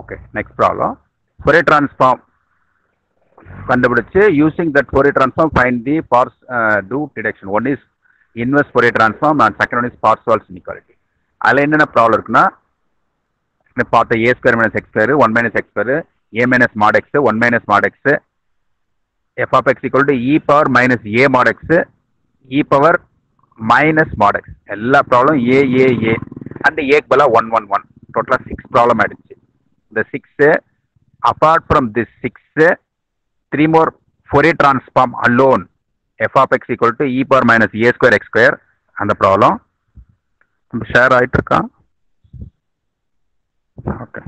Okay next problem Fourier transform கண்டுபிடிச்சு using that Fourier transform find the parse two deduction one is inverse Fourier transform and second one is Parseval's inequality அதில் என்னென்ன problem இருக்குன்னா பார்த்த a square minus x square one minus x square a minus mod x one minus mod x f of x equal to e power minus a mod x e power minus mod x எல்லா problem a a a and ஏக்கு பதிலாக one one one டோட்டலாக six problem ஆயிடுச்சு இந்த six apart from this six three more Fourier transform alone f of x equal to e power minus a square x square அந்த problem நம்ம share ஆகிட்டு இருக்கா okay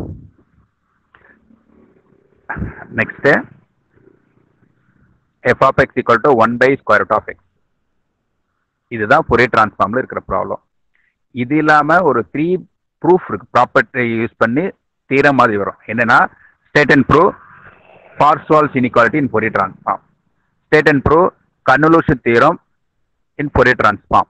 next f of x equal to one by square root of x இதுதான் Fourier ட்ரான்ஸ்ஃபார்மில் இருக்கிற problem இது இல்லாமல் ஒரு த்ரீ ப்ரூஃப் இருக்கு ப்ராப்பர்ட்டி யூஸ் பண்ணி தீர மாதிரி வரும் என்னன்னா state and prove Parseval's inequality in Fourier transform state and prove convolution theorem in Fourier transform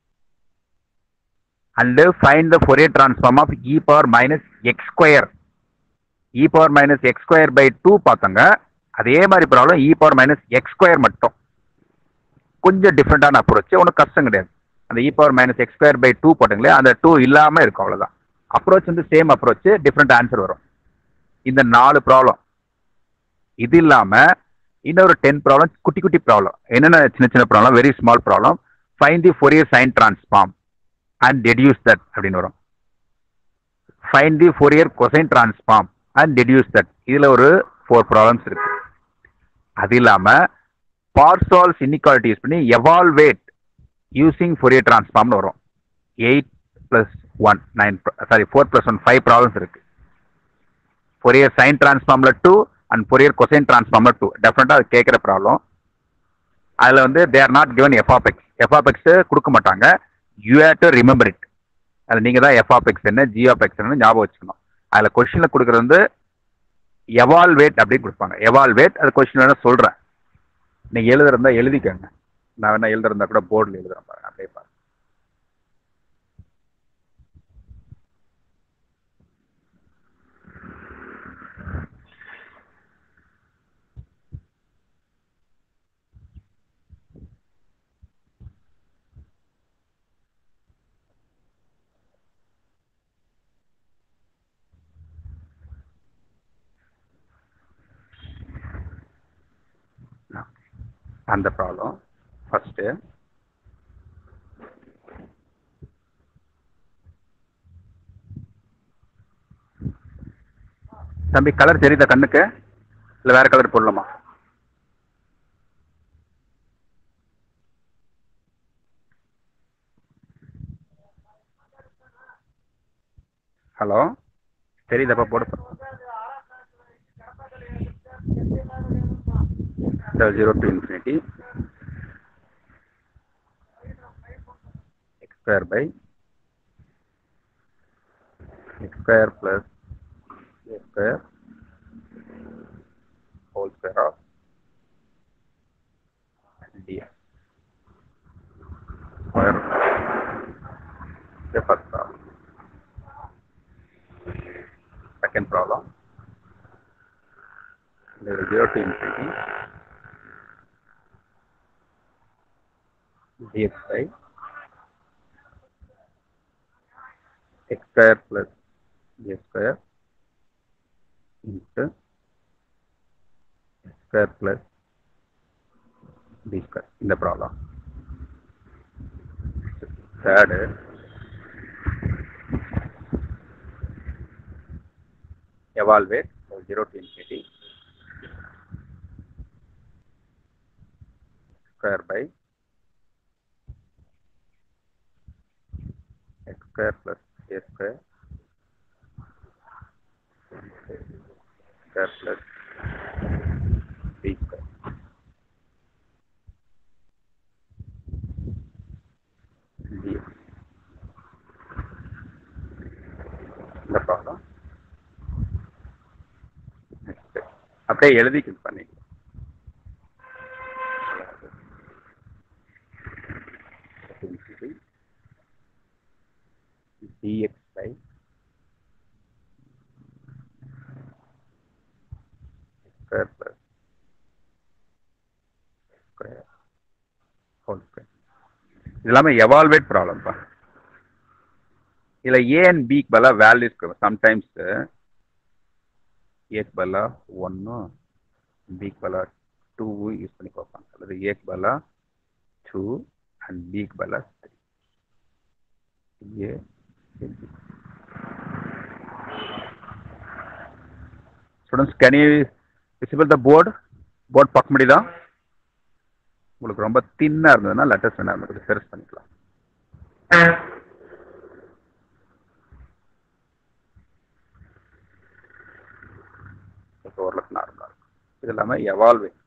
and find the Fourier transform of e power minus x square e power minus x square by 2 பார்த்தாங்க அதே மாதிரி problem e power minus x square மட்டும் கொஞ்சம் டிஃப்ரெண்டான approach ஒன்றும் கஷ்டம் கிடையாது அந்த e power minus x square by 2 போட்டுங்களே அந்த 2 இல்லாமல் இருக்கும் அவ்வளோதான் அப்ரோச் வந்து சேம் அப்ரோச் டிஃப்ரெண்ட் ஆன்சர் வரும் இந்த நாலு ப்ராப்ளம் இது இல்லாமல் இன்னொரு டென் ப்ராப்ளம் குட்டி குட்டி ப்ராப்ளம் என்னென்ன சின்ன சின்ன problem very small problem find the Fourier sine transform and deduce that அப்படின்னு வரும் find the Fourier cosine transform and deduce that இதில் ஒரு ஃபோர் ப்ராப்ளம்ஸ் இருக்கு அது இல்லாமல் பார்சால்ஸ் இன்இக்வாலிட்டி யூஸ் பண்ணி எவால்வேட் யூசிங் ஃபோரியர் டிரான்ஸ்ஃபார்ம்னு வரும் eight plus one nine sorry four plus one five problems இருக்கு ஃபோரியர் சைன் டிரான்ஸ்ஃபார்மில் டூ அண்ட் ஃபோரியர் கொசைன் டிரான்ஸ்ஃபார்மில் டூ டெஃபினட்டாக அது கேட்குற ப்ராப்ளம் அதில் வந்து they R not given f of x f of x கொடுக்க மாட்டாங்க you have to remember it அது நீங்கள் தான் எஃப் ஆஃப் எக்ஸ் என்ன ஜி ஆஃப் எக்ஸ் என்ன ஞாபகம் வச்சுக்கணும் அதில் கொஸ்டினில் கொடுக்குறது வந்து எவால்வேட் அப்படின்னு கொடுப்பாங்க எவால்வேட் அது கொஸ்டின் வேணால் சொல்கிறேன் நீங்கள் எழுதுறதா எழுதிக்கோங்க நான் வேணா எழுதுறதா கூட போர்டில் எழுதுறேன் பாருங்க அப்படியே பாருங்க அந்த ப்ராப்ளம் ஃபஸ்ட்டு தம்பி கலர் தெரியுதா கண்ணுக்கு இல்லை வேற கலர் போடலாமா ஹலோ தெரியுதாப்பா போட zero to infinity x square by x square plus a square whole square of dx square the first problem second problem there is zero to infinity dx by x square plus a square into x square plus b square in the problem. Third, evaluate from 0 to infinity square by x square plus a square square plus b square. dx. இந்த problem next அப்படியே எழுதி click பண்ணிக்கலாம் dx by square whole square இது எல்லாமே evaluate ப்ராப்ளம்ப்பா இதில் A and பிக்கு பதிலாக values sometimes ஏக்கு பதிலாக ஒன்றும் பிக்கு பதிலாக டூ யூஸ் பண்ணி பார்ப்பாங்க அல்லது ஏக்கு பதிலாக டூ அண்ட் பிக்கு பதிலாக three a students can you visible the board board பார்க்க முடியுதா உங்களுக்கு ரொம்ப தின்னாக இருந்ததுன்னா லெட்டர்ஸ் வேணா கொஞ்சம் பெருசு பண்ணிக்கலாம் இப்போ ஓரளவுக்கு நார்மலாக இருக்கும் இது இல்லாமல் evaluating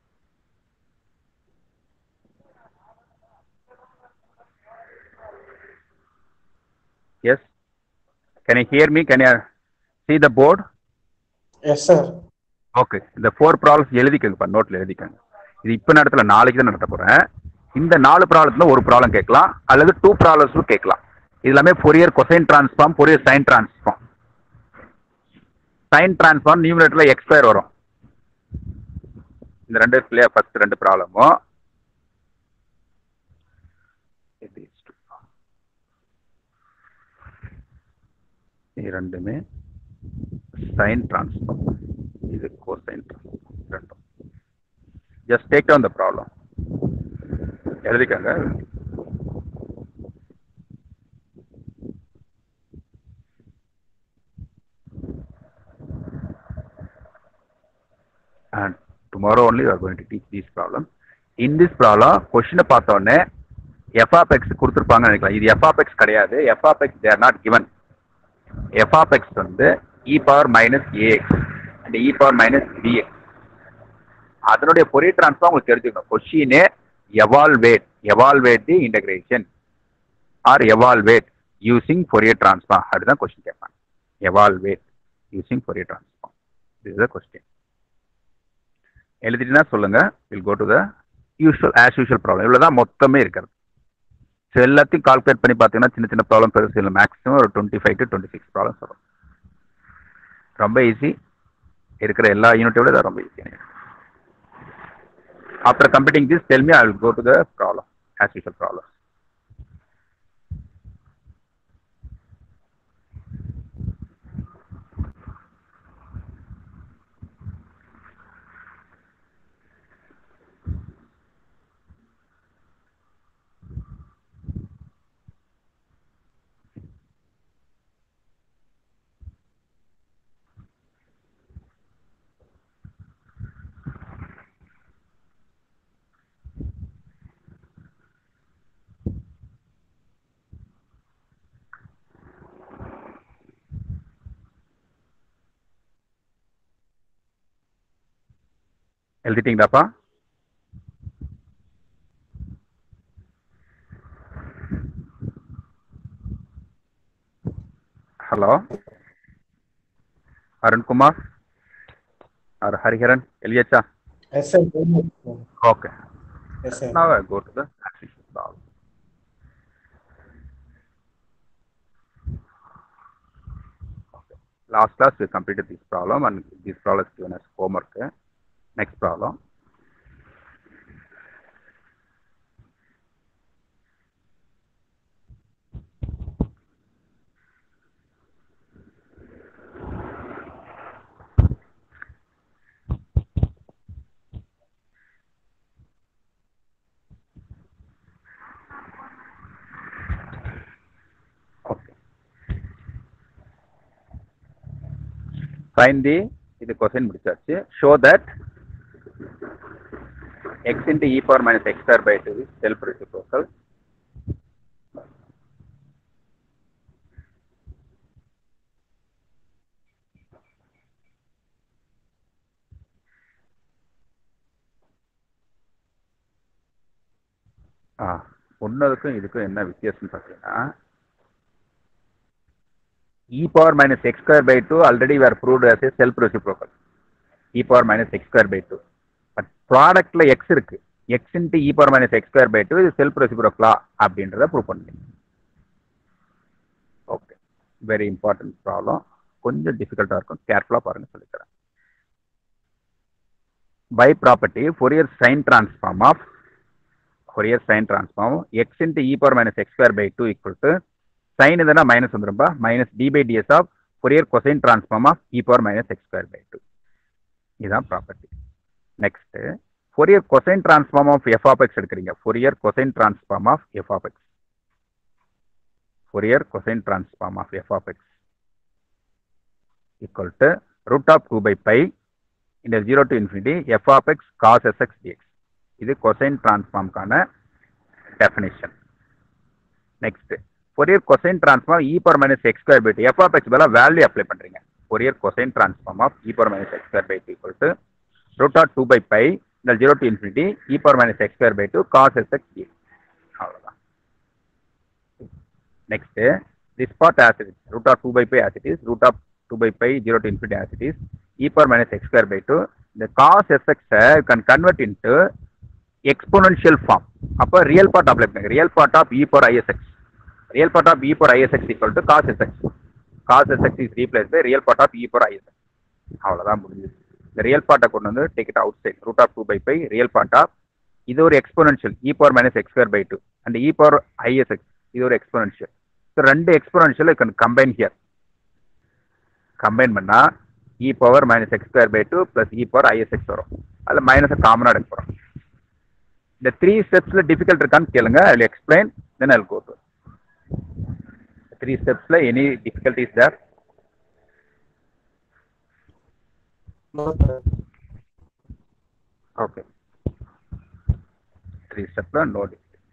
yes can you hear me can you see the board Yes, sir. Okay இந்த ஃபோர் ப்ராப்ளம்ஸ் எழுதிக்கங்கப்பா நோட்டில் எழுதிக்கங்க இது இப்போ நடத்தல நாளைக்கு தான் நடத்த போகிறேன் இந்த நாலு ப்ராப்ளத்தில் ஒரு ப்ராப்ளம் கேட்கலாம் அல்லது டூ ப்ராப்ளம்ஸும் கேட்கலாம் இது எல்லாமே Fourier cosine transform Fourier sine transform sine transform நியூமினேட்டரில் எக்ஸ்பயர் வரும் இந்த ரெண்டு இருக்குல்லையா ஃபர்ஸ்ட் ரெண்டு ப்ராப்ளமும் இது ரெண்டுமே சைன் டிரான்ஸ்ஃபார்ம் இது கோசைன் டிரான்ஸ்ஃபார்ம் ரெண்டும் just take down the problem எழுதிக்கங்க and tomorrow only we are going to teach these problems. In this problem, question பார்த்த உடனே f of x கொடுத்துருப்பாங்கன்னு நினைக்கலாம் இது f of x கிடையாது f of x they are not given f of x வந்து e power minus ax and e power minus bx அதனுடைய பொரியர் transform உங்களுக்கு தெரிஞ்சுக்கணும் கொஸ்டினே evaluate evaluate the integration or evaluate using Fourier transform அப்படிதான் question கேட்பாங்க evaluate using Fourier transform this is the question எழுதிட்டுனா சொல்லுங்க will go to the usual as usual problem இவ்வளோதான் மொத்தமே இருக்கிறது ஸோ எல்லாத்தையும் கால்குலேட் பண்ணி பார்த்தீங்கன்னா சின்ன சின்ன ப்ராப்ளம் பெருசு இல்லை மேக்ஸிமம் ஒரு twenty five to twenty six problems வரும் ரொம்ப ஈஸி இருக்கிற எல்லா யூனிட்டோட இது ரொம்ப easy after completing this tell me I will go to the problem as usual problem எழுதிட்டீங்களாப்பா ஹலோ அருண்குமார் ஆர் ஹரிஹரன் எழுதியாச்சா Yes, sir. Okay Yes, sir. now I go to the action problem. Okay. Last class we completed this problem and this problem is given as homework. Next problem. Okay. Find the இது question முடிச்சாச்சு show that x into e power minus x square by two is self reciprocal ஆ ஒன்னதுக்கும் இதுக்கும் என்ன வித்தியாசம்னு பார்த்தீங்கன்னா e power minus x square by 2 already were proved as a self reciprocal e power minus x square by 2 but ப்ராடக்ட்ல x இருக்கு x into e power minus x square by 2 இது self ரெசிப்ரோக்கலா அப்படின்றத prove பண்ணுங்க okay very important problem கொஞ்சம் டிஃபிகல்ட்டா இருக்கும் கேர்ஃபுல்லா பாருங்க சொல்லித்தரேன் by property Fourier sine transform of Fourier sine transform x into e power minus x square by 2 equal to sin இதுனா minus வந்துரும்பா minus d by ds of Fourier cosine transform of e power minus x square by two இதுதான் property next Fourier cosine transform of f of x எடுக்கிறீங்க Fourier cosine transform of f of x Fourier cosine transform of f of x equal to root of two by pi இந்த zero to infinity f of x cos s x dx இது cosine டிரான்ஸ்ஃபார்ம்க்கான definition next Fourier cosine transform e power minus x square by two f of x பதிலாக value apply பண்ணுறீங்க Fourier cosine transform of e power minus x square by two equal to root of two by pi இந்த zero to infinity e power minus x square by two cos s x dx அவ்வளோதான் next this part as it is root of 2 by pi as it is root of 2 by pi 0 to infinity as it is e power minus x square by 2 the cos fx uh, you can convert into exponential form அப்போ real part apply பண்ணுங்க real part of e power i s x real part of e power i s x equal to cos s x cos s x is replace by real part of e power i s x அவ்வளோதான் முடிஞ்சது இந்த real பார்ட்டை கொண்டு வந்து take it outside root of two by pi real part of இது ஒரு exponential e power minus x square by two and e power i s x இது ஒரு எக்ஸ்போனன்ஷியல் ஸோ ரெண்டு exponential you can combine here combine பண்ணா e power minus x square by two plus e power i s x வரும் அதில் மைனஸை காமனாக எடுக்க போகிறோம் இந்த த்ரீ ஸ்டெப்ஸில் டிஃபிகல்ட் இருக்கான்னு கேளுங்க I explain then I go to three ஸ்டெப்ஸில் any difficulties there No, sir. Okay three ஸ்டெப்பில் no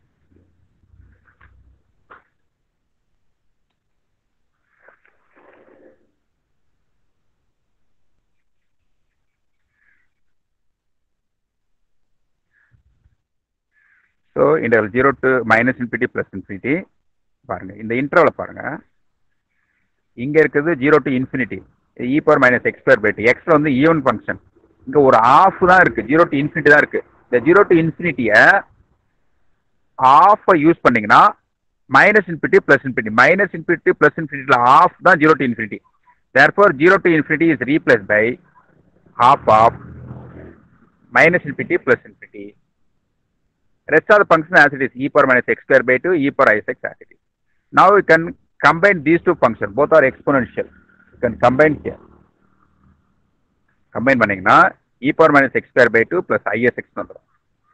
so interval zero to minus infinity plus infinity பாருங்க இந்த இன்டர்வலை பாருங்க இங்க இருக்குது zero to infinity e power minus x square by two எக்ஸ்ல வந்து ஈவன் ஃபங்க்ஷன் இங்க ஒரு ஆஃப் தான் இருக்கு ஜீரோ டு இன்ஃபினிட்டி தான் இருக்கு இந்த ஜீரோ டு இன்ஃபினிட்டியை ஆஃபை யூஸ் பண்ணீங்கன்னா minus infinity plus infinity minus infinity plus இன்ஃபினிட்டியில் ஆஃப் தான் zero to infinity therefore zero to infinity is replace by half of minus infinity plus infinity. Rest of the function as it is e power minus x square by 2, e power isx as it is. Now we can combine these two functions. Both are exponential. You can combine here. Combine பண்ணீங்கன்னா e power minus x square by 2 plus isx வந்துடும்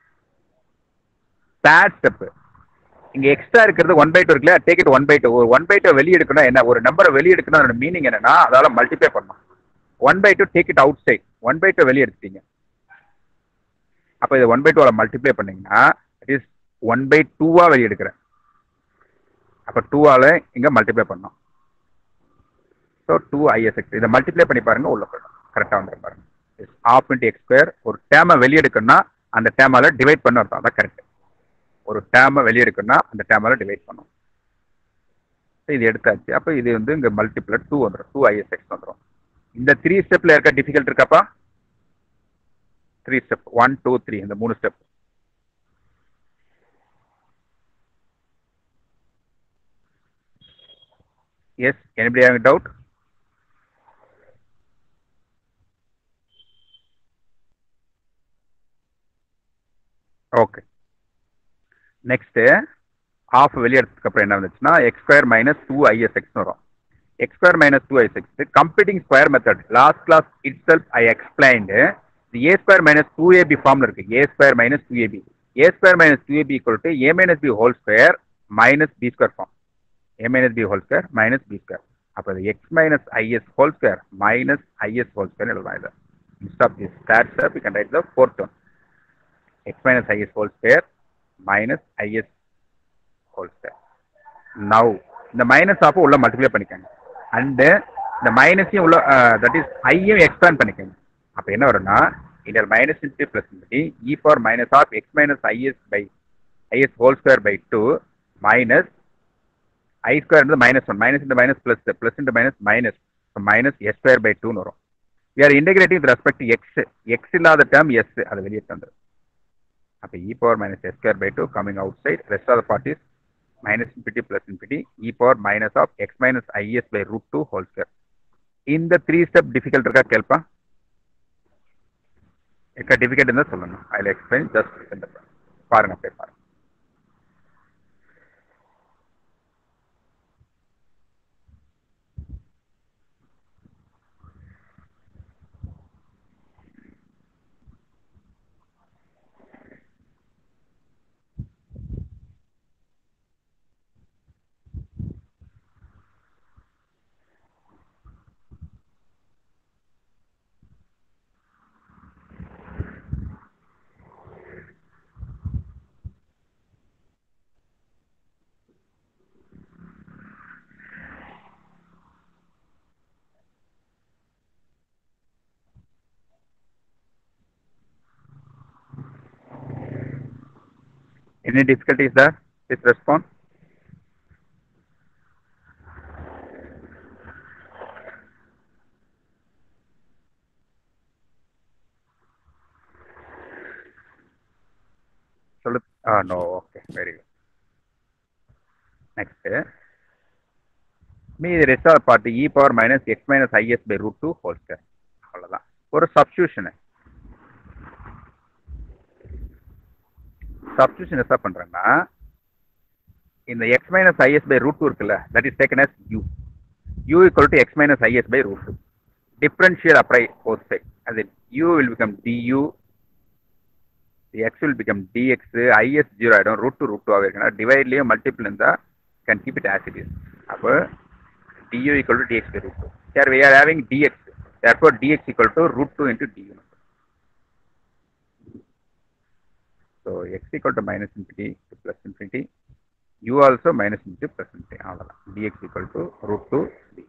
third step இங்க extra இருக்கிறது one by two இருக்குல்ல take it one by two ஒரு one by two வெளியே எடுக்கணும் என்ன ஒரு நம்பரை வெளியே எடுக்கணும் அதோட மீனிங் என்னன்னா அதால மல்டிப்ளை பண்ணணும் one by two take it outside one by two வெளியே எடுத்துட்டீங்க அப்போ இது ஒன் பை டூவில் மல்டிப்ளை பண்ணீங்கன்னா இட் இஸ் ஒன் பை டூவா வெளியே எடுக்கிறேன் அப்போ டூவால இங்க மல்டிப்ளை பண்ணோம் ஸோ டூ ஐஎஸ்எக்ஸ் இதை மல்டிப்ளை பண்ணி பாருங்க உள்ள போயிடும் கரெக்டாக வந்துடும் பாருங்க ஆஃப் இன்ட்டு எக்ஸ் ஸ்கொயர் ஒரு டேமை வெளியே எடுக்கணும்னா அந்த டேமால டிவைட் பண்ண அர்த்தம் அதான் கரெக்ட் ஒரு டேமை வெளியே எடுக்கணும்னா அந்த டேமால டிவைட் பண்ணும் இது எடுத்தாச்சு அப்போ இது வந்து இங்க மல்டிப்ளர் டூ வந்துடும் டூ ஐஎஸ்எக்ஸ் வந்துடும் இந்த த்ரீ ஸ்டெப்ல இருக்க டிஃபிகல்ட் இருக்காப்பா three step one two three இந்த மூணு step yes anybody having doubt okay next half வெளியே எடுத்ததுக்கு அப்புறம் என்ன வந்துச்சுன்னா x square minus two i s x வரும் x square minus 2i6 the computing square method last class itself i explained the a square minus 2ab formula இருக்கு a square minus 2ab a square minus 2ab equal to a minus b whole square minus b square form a minus b whole square minus b square அப்போ இது x minus is whole square minus is whole square எழுதலாம் இதை instead of this third step you can write the fourth one x minus is whole square minus is whole square now இந்த minus half உள்ள multiply பண்ணிக்கோங்க and இந்த மைனஸையும் உள்ள that is ஐயும் expand பண்ணிக்கோங்க அப்போ என்ன வரும்னா inter minus into plus infinity e power minus half x minus IS by i s whole square by two minus i square வந்து minus one minus into minus plus plus into minus minus minus s square by டூன்னு வரும் we are integrating with respect x x இல்லாத term s அதை வெளியே வந்துடும் அப்போ e power minus s square by two coming outside rest of the parties minus infinity plus infinity e power minus of x minus is by root 2 whole square. இந்த three step difficult இருக்கா கேள்ப்பா எக்க difficult இருந்தால் சொல்லணும் I explain just பாருங்க அப்படியே பாருங்க Any difficulties there? Please respond. சொல்லு ஆ no okay very good next மீதி rest of part e power minus x minus IS by root two whole square அவ்வளோதான் ஒரு சப்ஸ்டியூஷனு சப்ஸ்டியூஷன் என்ன பண்றேன்னா இந்த x minus IS by root two இருக்குல்ல that is taken as u u equal to x minus IS by root two differential apply both side அது u will become du x will become dx is zero ஆகிடும் root two root two ஆகிருக்குன்னா டிவைட்லேயும் multiple இருந்தால் can keep it as it is அப்போ du equal to dx by root two sir we are having dx therefore dx equal to root 2 into du So x equal to minus infinity to plus infinity. U also minus infinity plus infinity. அவ்வளவுதான். dx equal to root 2 d.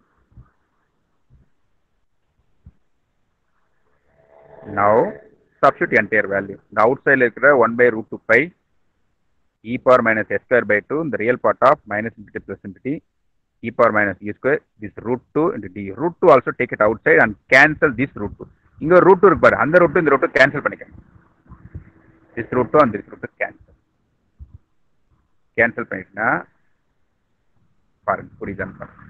Now substitute entire value. The outside இருக்கிற 1 by root 2 pi e power minus s square by 2 the real part of minus infinity plus infinity e power minus e square this root 2 into d. Root 2 also take it outside and cancel this root 2. இங்க ஒரு root 2 இருக்கு பாரு அந்த root 2 இந்த root 2 cancel பண்ணிக்கணும் this root 2 and this root 2 cancel cancel பண்ணிட்டுனா பாருங்க புரியுதான்னு பாருங்க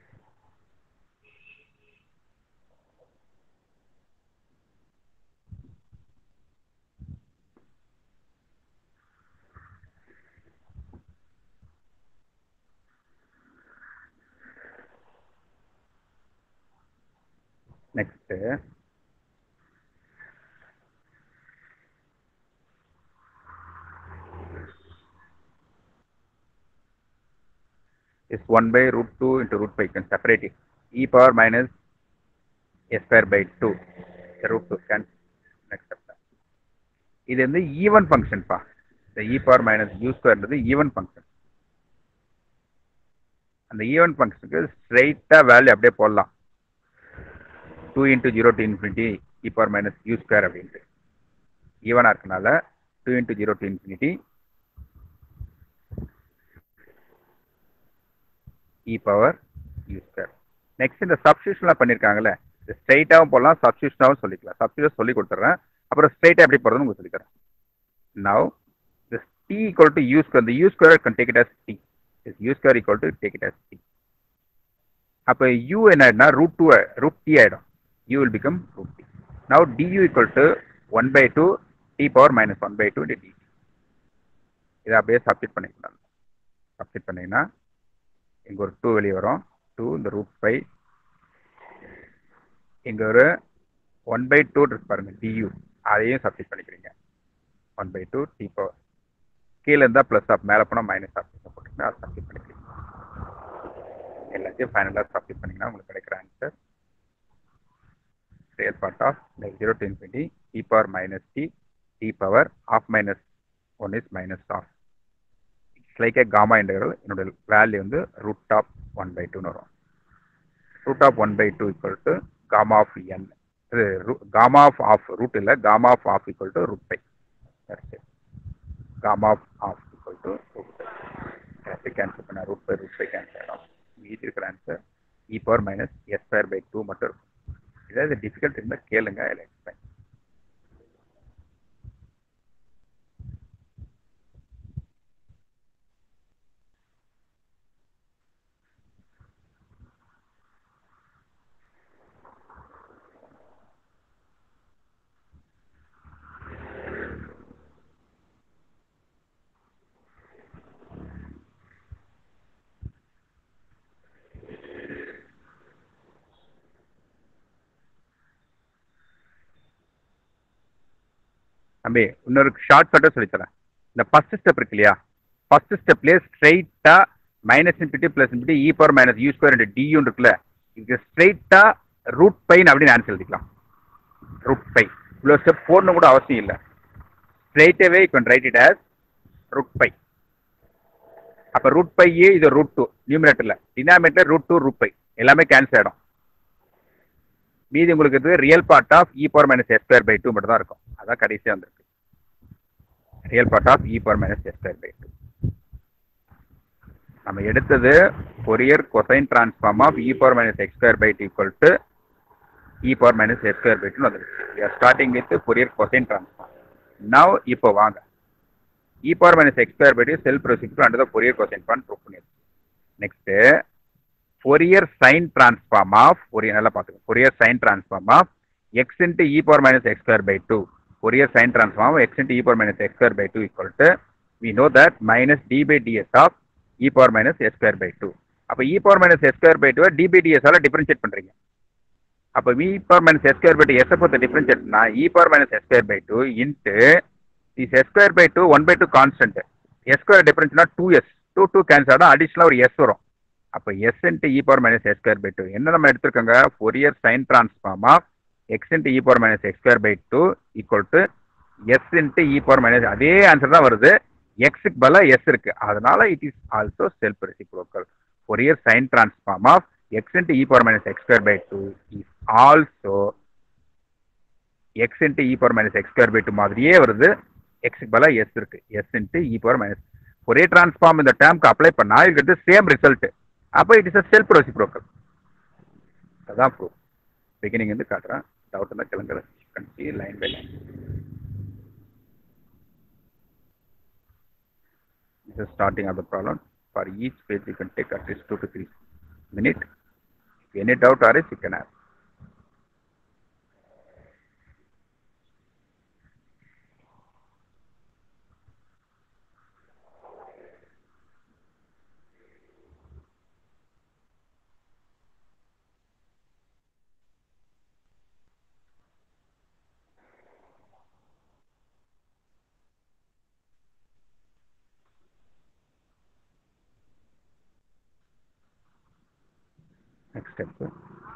next is 1 by root 2 into root 5 can separate it e power minus s square by 2 the root 2 can next step இது வந்து ஈவன் ஃபங்க்ஷன் பா இந்த e power minus u ஸ்கொயர்ன்றது even function அந்த even ஃபங்க்ஷனுக்கு ஸ்ட்ரைட்டா வேல்யூ அப்படியே போடலாம் two into zero to infinity e power minus u square அப்படின்ட்டு ஈவனாக இருக்கனால two into zero to infinity e power u square next இந்த சப்ஸ்டியூஷன்லாம் பண்ணியிருக்காங்கல்ல இது ஸ்ட்ரைட்டாகவும் போடலாம் சப்ஸ்டியூஷனாகவும் சொல்லிக்கலாம் சப்ஸ்டியூஷன் சொல்லி கொடுத்துட்றேன் அப்புறம் ஸ்ட்ரைட்டாக எப்படி போடுறதுன்னு உங்களுக்கு சொல்லித்தரேன் now this t equal to u square the u square can take it as t is u square equal to take it as t அப்ப u என்ன ஆயிடுனா ரூட் டூ ரூட் டி ஆயிடும் u will become root t now du equal to 1 by 2 t power minus 1 by 2 into dt இதை அப்படியே substitute பண்ணிக்கலாம் substitute பண்ணீங்கன்னா இங்க ஒரு டூ வெளியே வரும் டூ இந்த ரூட் ஃபைவ் இங்க ஒரு ஒன் பை டூ இருக்கு பாருங்க டியூ அதையும் சப்ஸ்டிட் பண்ணிக்கிறீங்க one by two t power கீழே இருந்தால் ப்ளஸ் ஆஃப் மேலே போனால் மைனஸ் ஆஃப் போட்டுருங்க அதை சப்ஸ்டிட் பண்ணிக்கிறீங்க எல்லாத்தையும் ஃபைனலாக சப்ஸ்டிட் பண்ணிங்கன்னா உங்களுக்கு கிடைக்கிற answer real part of like 0 to infinity e power minus t t power half minus 1 is minus half it's like a gamma integral என்னோட வேல்யூ வந்து root of 1 by 2 வரும் root of 1 by 2 equal to gamma of n இது gamma of half root இல்ல gamma of half equal to root pi that's it gamma of half equal to root pi எல்லாத்தையும் cancel பண்ண root pi root pi cancel ஆகிடும் மீதி இருக்கிற answer e power minus s square by 2 மட்டும் இருக்கும் ஏதாவது difficult இருந்தால் கேளுங்க அதில் எக்ஸ்பிளைன் தம்பி இன்னொரு ஷார்ட் கட்டாக சொல்லித்தரேன் இந்த ஃபர்ஸ்ட் ஸ்டெப் இருக்கு இல்லையா ஃபர்ஸ்ட் ஸ்டெப்லேயே ஸ்ட்ரைட்டா minus infinity plus infinity e power minus u square into டியூன்னு இருக்குல்ல இது ஸ்ட்ரைட்டா ரூட் பைன் அப்படின்னு ஆன்சர் எழுதிக்கலாம் ரூட் பை இவ்வளோ ஸ்டெப் போடணும் கூட அவசியம் இல்லை ஸ்ட்ரைட்டாவே you can write it as root pi அப்போ ரூட் பையே இது ரூட் டூ நியூமினேட்டர்ல denominator root two root pi எல்லாமே கேன்சல் ஆகிடும் மீதி உங்களுக்கு இது real part of e power minus s square by two மட்டும் தான் இருக்கும் அதான் கடைசியாக வந்திருக்கு real part of e power minus s square by two நம்ம எடுத்தது Fourier cosine transform of e power minus x square by two equal to e power minus s square by two வந்துருக்கு we are starting with Fourier cosine transform now இப்போ வாங்க e power minus x square by two self receipt and Fourier cosine form prove பண்ணியிருக்கு next Fourier sine transform of Fourier நல்லா பார்த்துக்கோ Fourier sine transform of x into e power minus x square by two Fourier sine transform x into e power minus x square by two equal to we know that minus d by ds of e power minus s square by two அப்போ e power minus s square by two d by டிஎஸால differentiate பண்ணுறீங்க அப்போ v power minus s square by two s பொறுத்த டிஃபரன்ஷியேட்னா e power minus s square by two into is s square by two one by two constant s square டிஃபரன்ஸ்னா two s two two cancel ஆகும் அடிஷனலாக ஒரு s வரும் அப்போ s into e power minus s square by two என்ன நம்ம எடுத்திருக்கோங்க Fourier sine transform of x into e power minus x square by two equal to s into e power minus அதே answer தான் வருது எக்ஸுக்கு பதிலாக எஸ் இருக்கு அதனால it is also self reciprocal Fourier sine transform of x into e power minus x square by two is also x into e power minus x square by two மாதிரியே வருது எக்ஸுக்கு பதிலாக எஸ் இருக்கு s into e power minus ஒரே transform இந்த டேர்ம்க்கு apply பண்ணா இருக்கிறது சேம் ரிசல்ட் அப்போ it is a self reciprocal அதான் ப்ரூஃப் பிகினிங் வந்து காட்டுறேன் டவுட் இருந்தால் கிளம்புற line by line This is starting of the problem. For each page, you can take at least two to three minutes. If any doubt or you can ask. Next step. sir.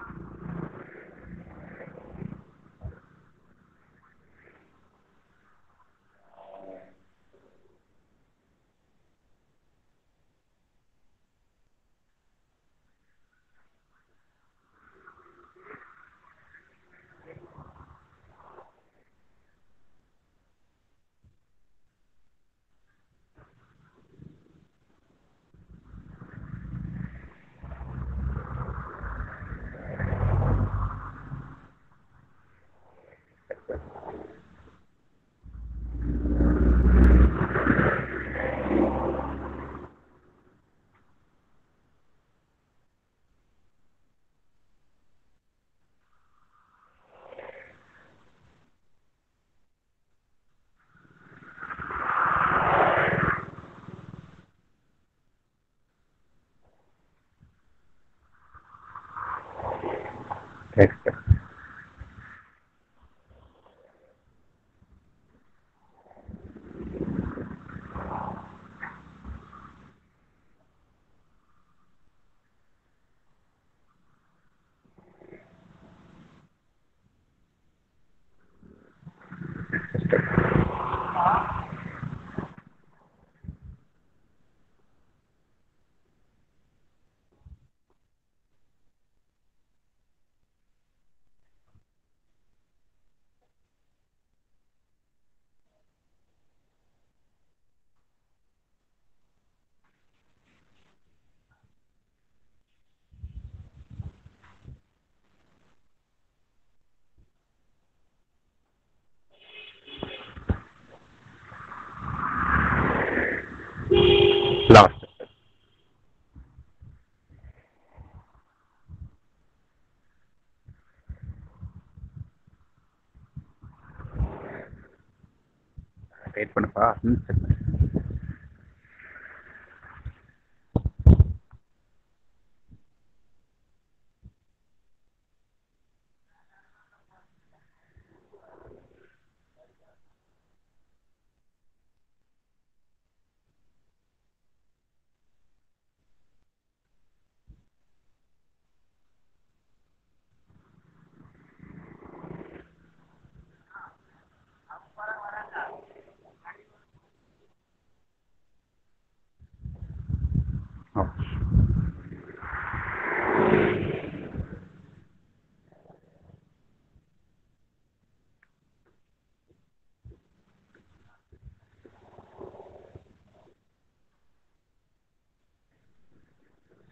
Next step. Next step. Last. Wait பண்ணுப்பா ம் சரி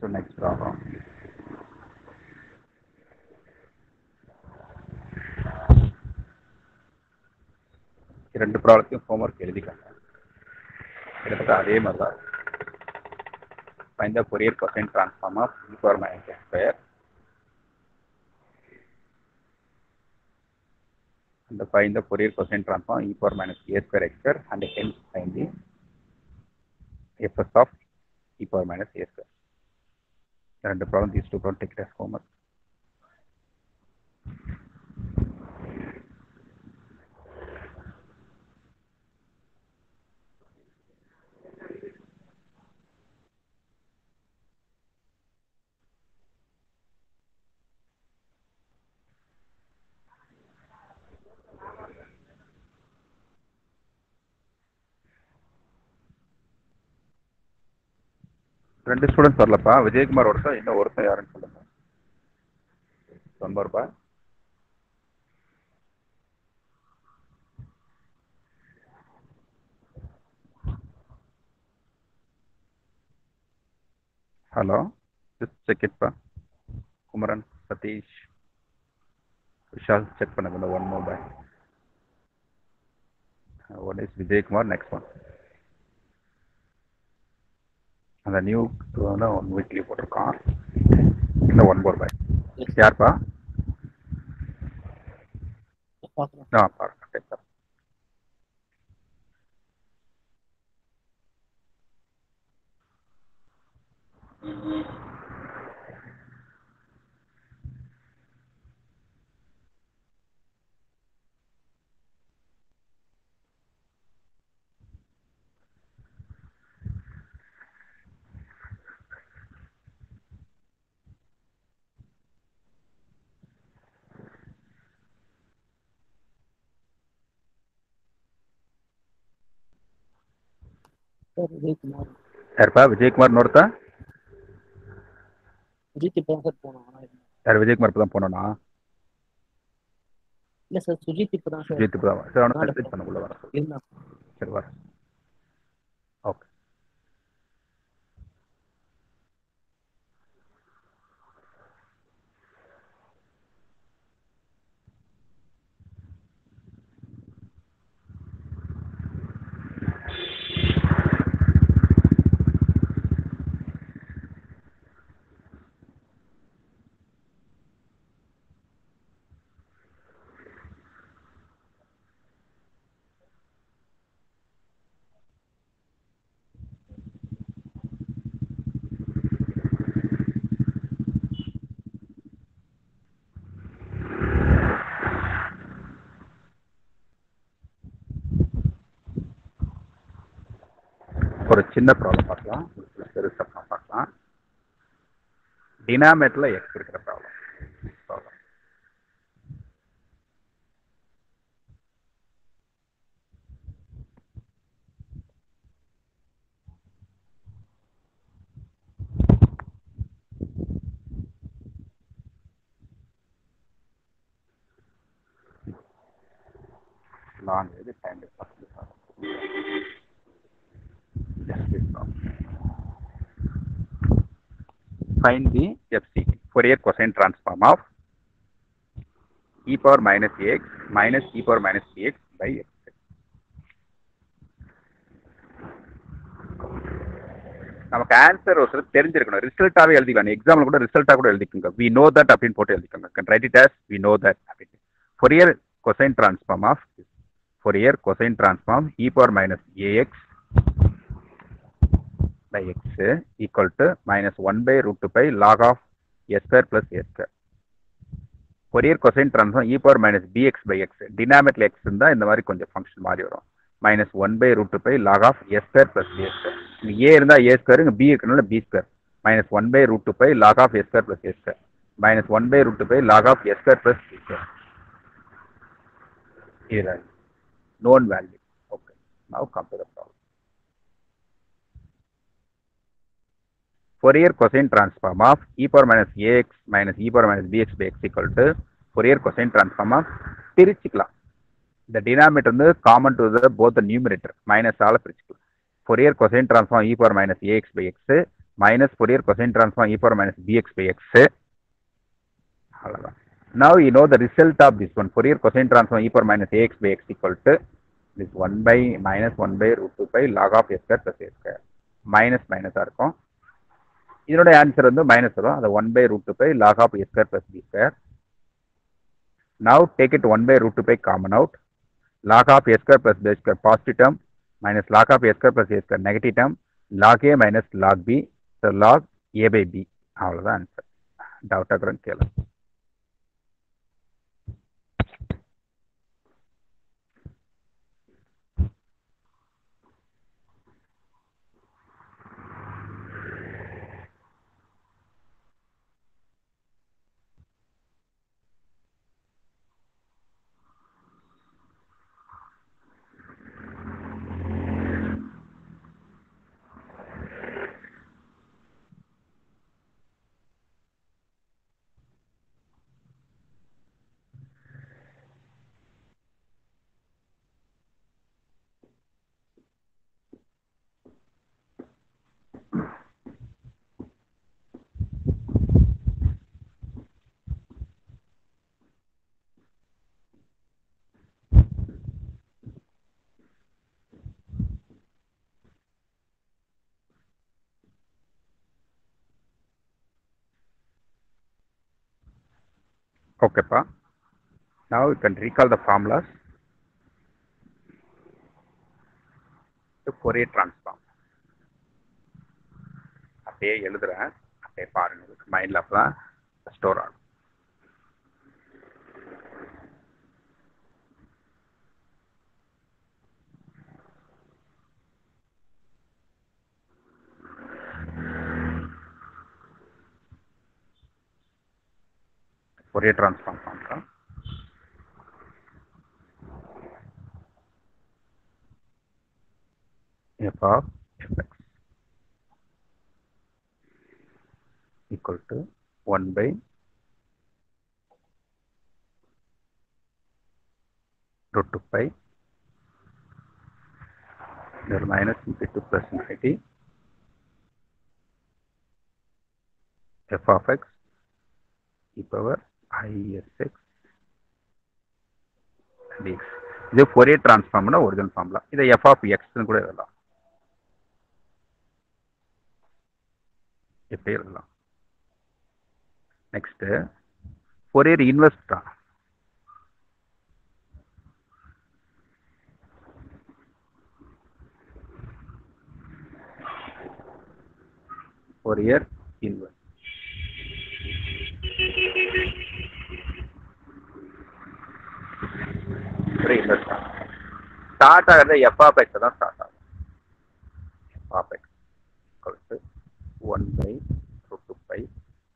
so next problem ரெண்டு ப்ராப்ளத்தையும் homework எழுதிக்காங்க கிட்டத்தட்ட அதே மாதிரி தான் find the Fourier cosine transform of e power minus x square and find the Fourier cosine transform e power minus a square x square and hence find the fs of e power minus a square. ரெண்டு problem these two problem take it as homework. ரெண்டு students வரலப்பா விஜயகுமார் ஒருத்தன் இன்னும் ஒருத்தன் யாருன்னு சொல்லுங்க தொண்ணூறுபா hello just check இட்ப்பா குமரன் சதீஷ் விஷால் செக் பண்ணுங்க one mobile one is Vijayakumar next one அந்த நியூ வந்து ஒன் வீக்லி போட்டிருக்கான் இன்னும் ஒன் ஃபோர் பை யார்ப்பா பார்க்குறேன் ஆ பாருங்க சரி, சரி. சார் விஜயகுமார் யார்ப்பா விஜயகுமார் இன்னொருத்தா சுஜித் இப்போ தான் சார் போனோம் ஆனால் யார் விஜயகுமார் இப்போ தான் போனோன்னா இல்லை சார் சுஜித் இப்போ தான் சார் சுஜித் இப்போ தான் சரி அவனை மெசேஜ் பண்ண உள்ள வர சொல்லு. இருந்தா சரி வர ஓகே ஒரு சின்ன ப்ராப்ளம் பார்க்கலாம் பெருசாக பார்க்கலாம் டினாமேட்டில் எக்ஸ் இருக்கிற ப்ராப்ளம் ப்ராப்ளம் லாங் இது time Just this problem. Find the FCT, Fourier cosine transform of e power minus ax minus e power minus bx by x. நமக்கு ஆன்சர் ஒரு சில தெரிஞ்சிருக்கணும் ரிசல்ட்டாவே எழுதிக்கலாம் எக்ஸாம்ல கூட ரிசல்ட்டா கூட எழுதிக்கோங்க வி நோ தட் அப்படின்னு போட்டு எழுதிக்கோங்க write it as we know that அப்படின்னு Fourier cosine transform of Fourier cosine transform e power minus ax by x equal to minus 1 by root 2 pi log of s square plus a square. Fourier cosine transform e power minus bx by x. Denominator x இருந்தா இந்த மாதிரி கொஞ்சம் function மாறி வரும் minus one by root two pi log of s square plus a square இங்கே a இருந்தால் a square இங்கே b இருக்கனால b square minus one by root two pi log of s square plus a square minus one by root two pi log of s square plus b square இதில் known value. Okay. Now come to the problem. Fourier cosine transform of e power minus ax minus e power minus bx by x equal to Fourier cosine transform of பிரிச்சுக்கலாம் இந்த denominator வந்து common to the both numerator minus ஆல பிரிச்சுக்கலாம் Fourier cosine transform e power minus ax by x minus Fourier cosine transform e power minus bx by x அவ்வளோதான் now you know the result of this one Fourier cosine transform e power minus ax by x equal to this one by minus one by root two pi log of s square plus a square minus மைனஸாக இருக்கும் இதனோட ஆன்சர் வந்து minus வரும் அது one by root two pi log of s square plus B square now take it one by root two pi common out log of a square plus b square positive term minus log of a square plus a square negative term log a minus log b so log a by b அவ்வளோதான் answer doubt ஆகிறோம் கேளு ஓகேப்பா now you can recall the formulas to Fourier transform அப்படியே எழுதுறேன் அப்படியே பாருங்க மைண்டில் அப்போ தான் ஸ்டோர் ஆகும் Fourier transform பண்ணுறோம் f of fx equal to 1 by root 2 pi there minus infinity to plus infinity f of x e power isx dx இது ஃபோரியர் டிரான்ஸ்ஃபார்ம்னா ஒரிஜினல் ஃபார்முலா இதை எஃப் ஆஃப் எக்ஸ்னு கூட எழுதலாம் எப்படி எழுதலாம் next Fourier invest Fourier invest invest start ஆகிறது F of X தான் start ஆகும் F of x equal one by root two by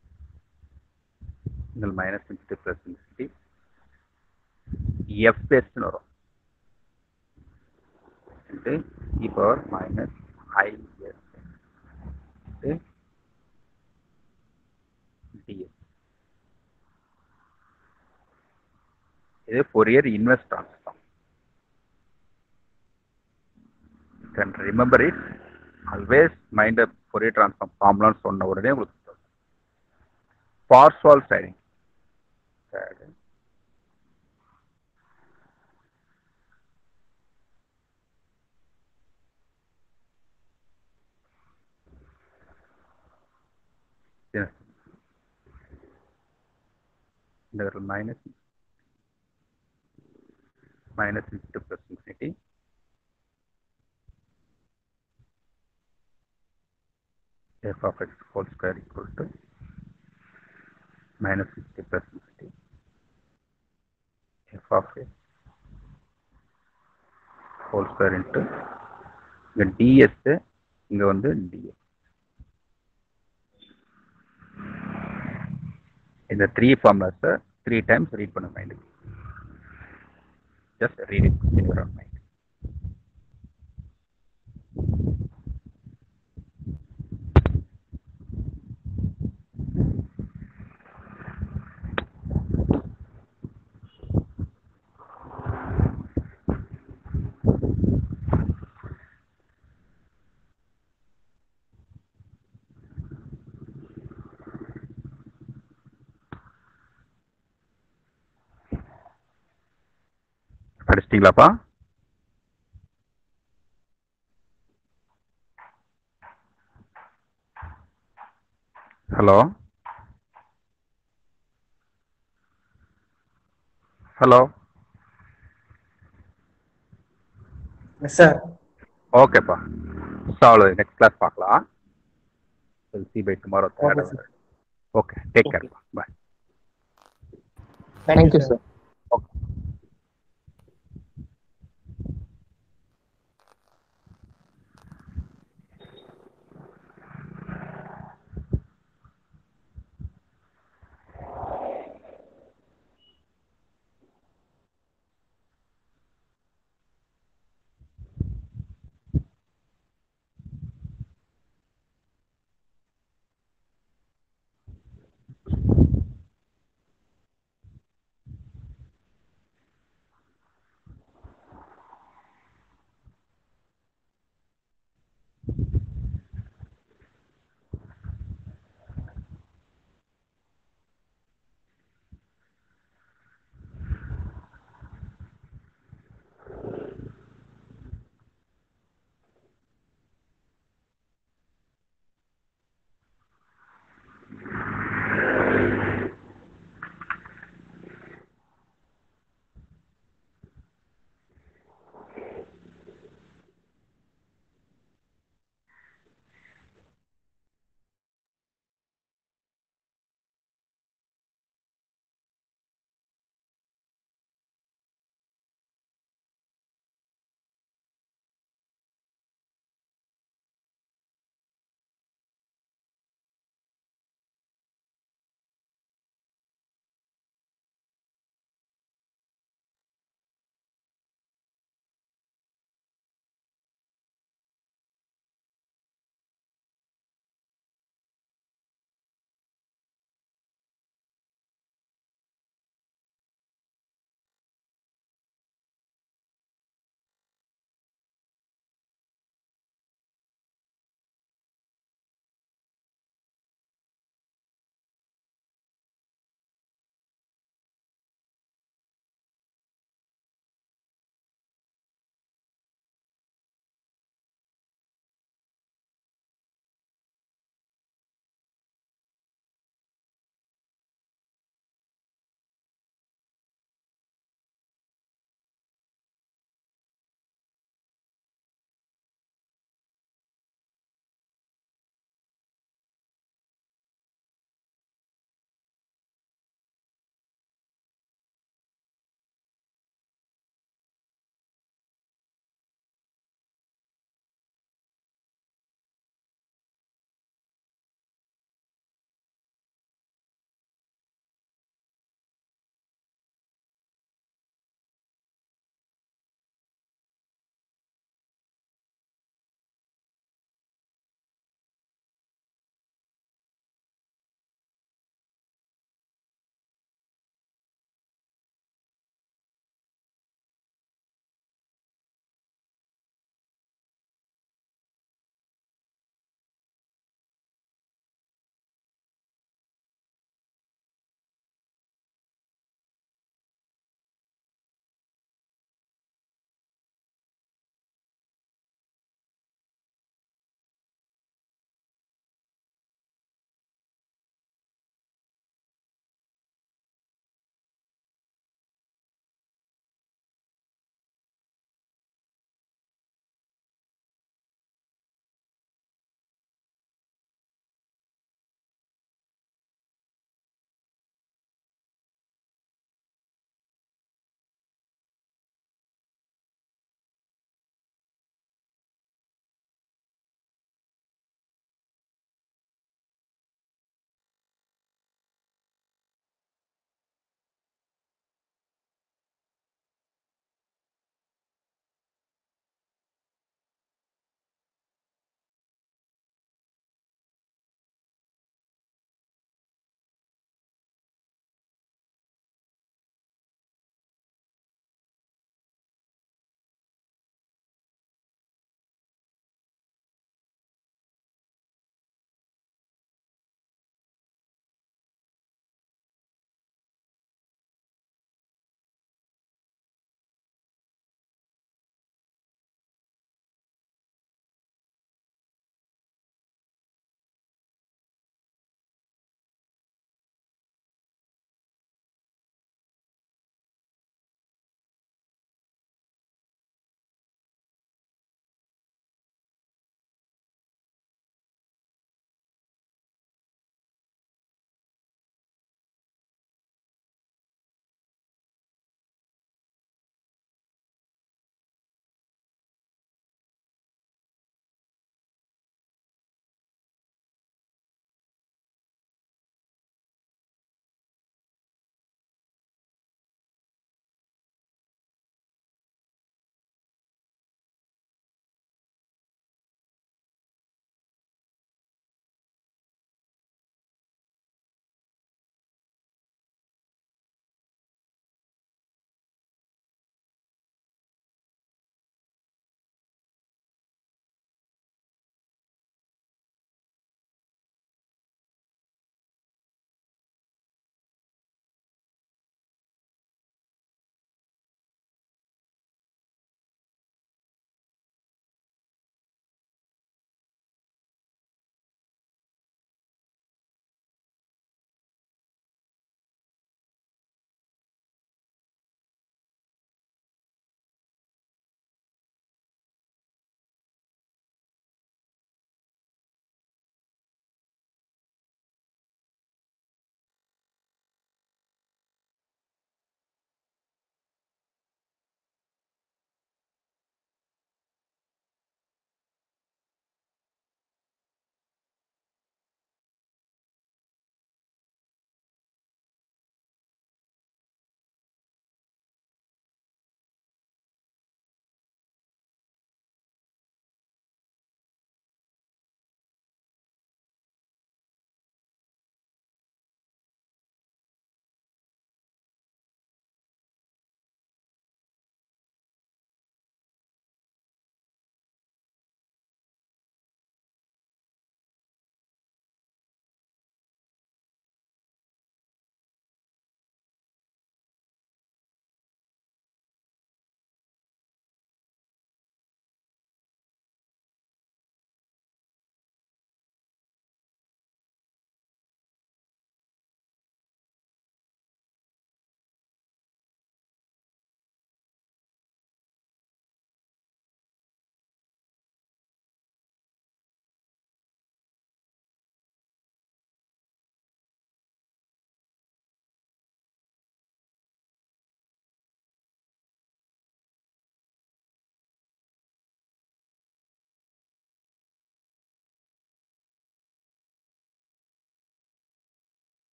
இதில் மைனஸ் இன்ஃபிட்டி ப்ளஸ் இன்ஃபிட்டி எஃப் பெஸ்ட்னு வரும் into e power minus IS into DS இது Fourier invest transform can remember it always mind Fourier transform ஃபார்முலான்னு சொன்ன உடனே உங்களுக்கு பார்ஸ்வால் ஸ்டைடிங் integral minus minus infinity plus infinity f of x whole square equal to minus 50 plus infinity f of x whole square into இங்க ds இங்க வந்து dx இந்த three ஃபார்முலாஸை three times read பண்ண மைண்டுக்கு just read it in your mind படிச்சிட்டிங்களாப்பா hello hello yes sir ஓகேப்பா solve next class பார்க்கலாம் see bye tomorrow Okay, sir. Okay take care bye thank you sir. Sir okay